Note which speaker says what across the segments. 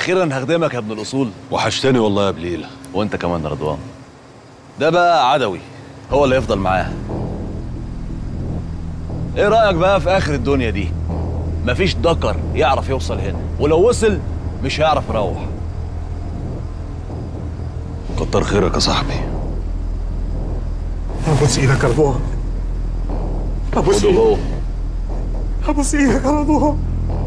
Speaker 1: اخيرا هخدمك يا ابن الاصول
Speaker 2: وحشتني والله يا بليله
Speaker 1: وانت كمان يا رضوان ده بقى عدوي هو اللي يفضل معاه ايه رايك بقى في اخر الدنيا دي مفيش دكر يعرف يوصل هنا ولو وصل مش هيعرف يروح
Speaker 2: كتر خيرك يا صاحبي
Speaker 3: ابوس ايدك يا رضوان ابوس
Speaker 1: خده
Speaker 3: ايدك
Speaker 1: جوه
Speaker 3: ابوس ايدك يا رضوان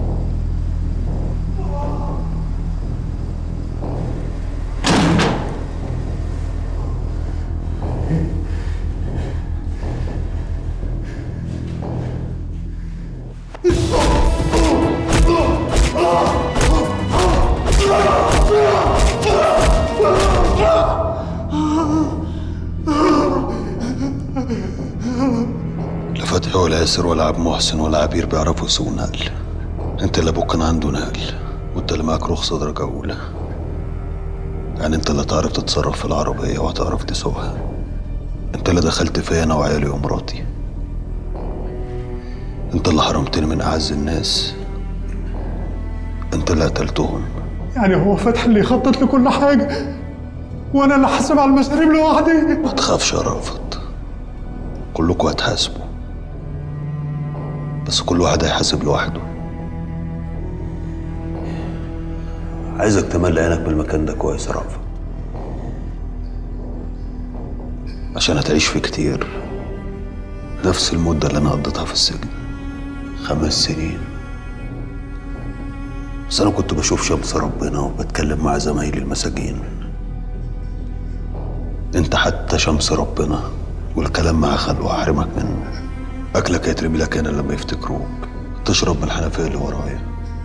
Speaker 2: لا فتحي ولا ياسر ولا عبد محسن ولا عبير بيعرفوا يسوقوا نقل انت اللي ابوك كان عنده نقل وانت اللي معاك رخصه درجه اولى يعني انت اللي تعرف تتصرف في العربيه وهتعرف تسوقها انت اللي دخلت فيا انا وعيالي ومراتي انت اللي حرمتني من اعز الناس انت اللي قتلتهم
Speaker 3: يعني هو فتحي اللي يخطط لكل حاجه وانا اللي حاسب على المشاريب لوحدي
Speaker 2: ما تخافش يا رافض كلكم هتحاسبوا بس كل واحد هيحاسب لوحده عايزك تملى عينك بالمكان ده كويس يا رافض عشان هتعيش فيه كتير نفس المدة اللي أنا قضيتها في السجن خمس سنين بس أنا كنت بشوف شمس ربنا وبتكلم مع زمايلي المساجين انت حتى شمس ربنا والكلام مع خلوه احرمك منه اكلك هيترمي لك هنا لما يفتكروك تشرب من الحنفيه اللي ورايا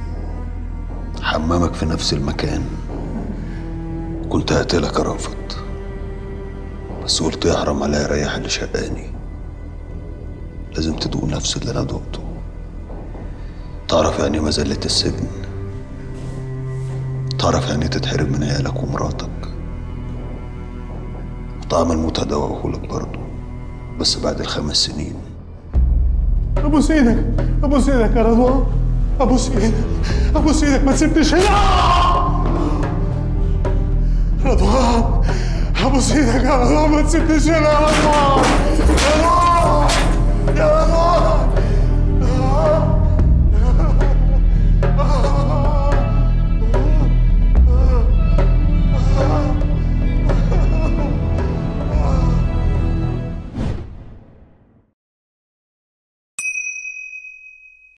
Speaker 2: حمامك في نفس المكان كنت هقتلك يا رافض بس قلت يحرم عليا يريح اللي شقاني لازم تدوق نفس اللي انا دقته تعرف يعني إيه مذلة السجن تعرف يعني إيه تتحرم من عيالك ومراتك طعم الموت هدوقهولك برضه بس بعد الخمس سنين
Speaker 3: ابوس ايدك ابوس ايدك يا رضوان ابوس ايدك ابوس ايدك ما تسيبنيش هنا رضوان ابوس ايدك يا رضوان ما تسيبنيش هنا يا رضوان يا رضوان يا رضوان